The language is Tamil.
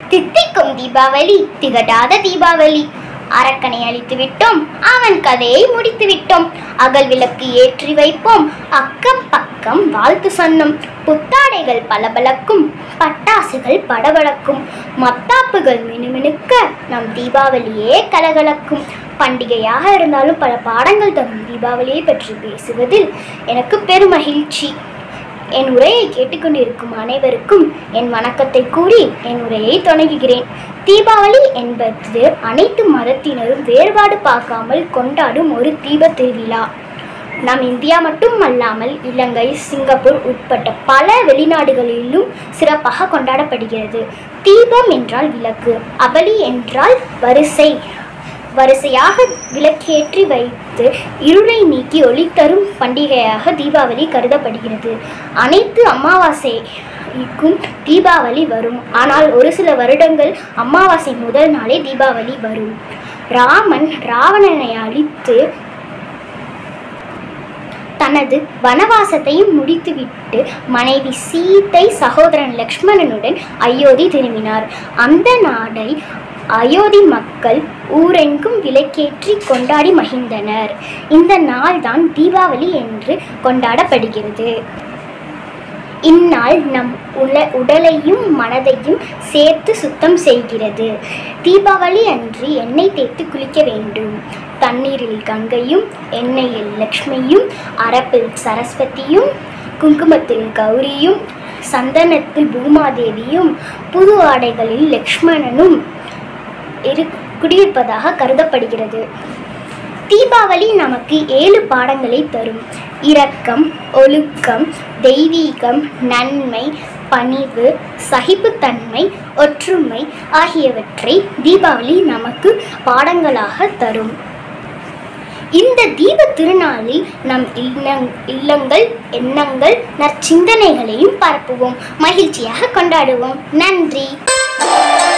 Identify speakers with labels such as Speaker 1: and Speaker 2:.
Speaker 1: தித்திக்கும் தீபாவளி திகட்டாத தீபாவளி அரக்கனை அழித்து விட்டோம் அவன் கதையை முடித்து விட்டோம் அகல் விளக்கு ஏற்றி வைப்போம் அக்கம் பக்கம் வாழ்த்து சொன்னோம் புத்தாடைகள் பளபளக்கும் பட்டாசுகள் படபடக்கும் மத்தாப்புகள் மினுமினுக்க நம் தீபாவளியே கலகலக்கும் பண்டிகையாக இருந்தாலும் பல பாடங்கள் தரும் தீபாவளியை பற்றி பேசுவதில் எனக்கு பெருமகிழ்ச்சி என் உரையை கேட்டுக்கொண்டிருக்கும் அனைவருக்கும் என் வணக்கத்தை கூறி என் உரையை தொடங்குகிறேன் தீபாவளி என்பது அனைத்து மதத்தினரும் வேறுபாடு பார்க்காமல் கொண்டாடும் ஒரு தீப திருவிழா நம் இந்தியா மட்டும் அல்லாமல் இலங்கை சிங்கப்பூர் உட்பட்ட பல வெளிநாடுகளிலும் சிறப்பாக கொண்டாடப்படுகிறது தீபம் என்றால் விளக்கு அவளி என்றால் வரிசை வரிசையாக விளக்கேற்றி வைத்து இருளை நீக்கி ஒளி தரும் பண்டிகையாக தீபாவளி கருதப்படுகிறது அனைத்து அமாவாசைக்கும் தீபாவளி வரும் ஆனால் ஒரு சில வருடங்கள் அமாவாசை முதல் நாளே தீபாவளி வரும் ராமன் ராவணனை அழித்து தனது வனவாசத்தையும் முடித்துவிட்டு மனைவி சீதை சகோதரன் லக்ஷ்மணனுடன் அயோத்தி திரும்பினார் அந்த நாடை அயோத்தி மக்கள் ஊரெங்கும் விளக்கேற்றி கொண்டாடி மகிழ்ந்தனர் இந்த நாள்தான் தீபாவளி என்று கொண்டாடப்படுகிறது இந்நாள் நம் உல உடலையும் மனதையும் சேர்த்து சுத்தம் செய்கிறது தீபாவளி அன்று எண்ணெய் தேய்த்து குளிக்க வேண்டும் தண்ணீரில் கங்கையும் எண்ணெயில் லக்ஷ்மியும் அரப்பில் சரஸ்வதியும் குங்குமத்தில் கௌரியும் சந்தனத்தில் பூமாதேவியும் புது ஆடைகளில் லக்ஷ்மணனும் இரு குடியிருப்பதாக கருதப்படுகிறது தீபாவளி நமக்கு ஏழு பாடங்களை தரும் இரக்கம் ஒழுக்கம் தெய்வீகம் நன்மை பணிவு சகிப்புத்தன்மை ஒற்றுமை ஆகியவற்றை தீபாவளி நமக்கு பாடங்களாக தரும் இந்த தீப திருநாளில் நம் இல்லங் இல்லங்கள் எண்ணங்கள் நற்சிந்தனைகளையும் பரப்புவோம் மகிழ்ச்சியாக கொண்டாடுவோம் நன்றி